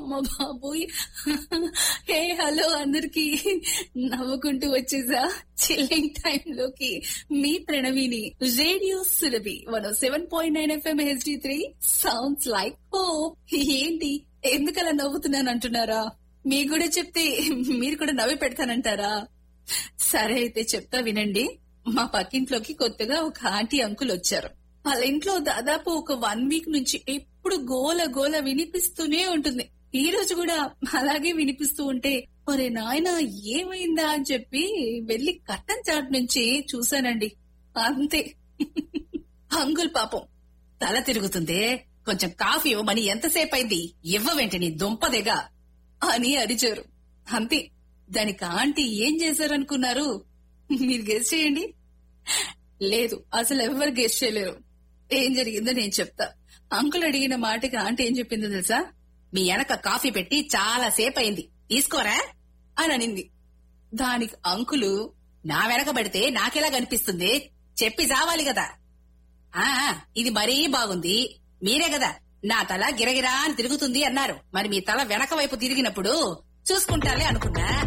అమ్మ బాబోయ్ hey hello అందరికి నవ్వుకుంటూ వచ్చేసా చిల్లింగ్ టైమ్ లోకి మీ ప్రణవిని radio Surabhi one seven point nine FM HD three sounds like oh ఏంటి ఎందుకలా నవ్వుతున్నాను అంటున్నారా మీకు కూడా చెప్తే మీరు కూడా నవ్వి పెడతానంటారా సరే అయితే చెప్తా వినండి మా పక్కింట్లోకి కొత్తగా ఒక ఆంటీ అంకుల్ వచ్చారు వాళ్ళ ఇంట్లో దాదాపు ఒక వన్ వీక్ నుంచి ఎప్పుడు గోల గోల వినిపిస్తూనే ఉంటుంది ఈ రోజు కూడా అలాగే వినిపిస్తూ ఉంటే ఒరే నాయన ఏమైందా అని చెప్పి వెళ్లి కట్టన్ చాట్ నుంచి చూశానండి అంతే అంకుల్ పాపం తల తిరుగుతుందే కొంచెం కాఫీ ఇవ్వమని ఎంతసేపు అయింది ఇవ్వవేంటి నీ దుంపదేగా అని అరిచారు అంతే దానికి ఆంటీ ఏం చేశారనుకున్నారు మీరు గెస్ట్ చేయండి లేదు అసలు ఎవరు గెస్ట్ చేయలేరు ఏం జరిగిందో నేను చెప్తా అంకుల్ అడిగిన మాటకి ఆంటీ ఏం చెప్పిందో తెలుసా మీ వెనక కాఫీ పెట్టి చాలా సేపు అయింది తీసుకోరా అని అనింది దానికి అంకులు నా వెనక పెడితే నాకెలా కనిపిస్తుంది చెప్పి చావాలి కదా ఆ ఇది మరీ బాగుంది మీరే కదా నా తల గిరగిరా అని తిరుగుతుంది అన్నారు మరి మీ తల వెనక వైపు తిరిగినప్పుడు చూసుకుంటాలే అనుకున్నా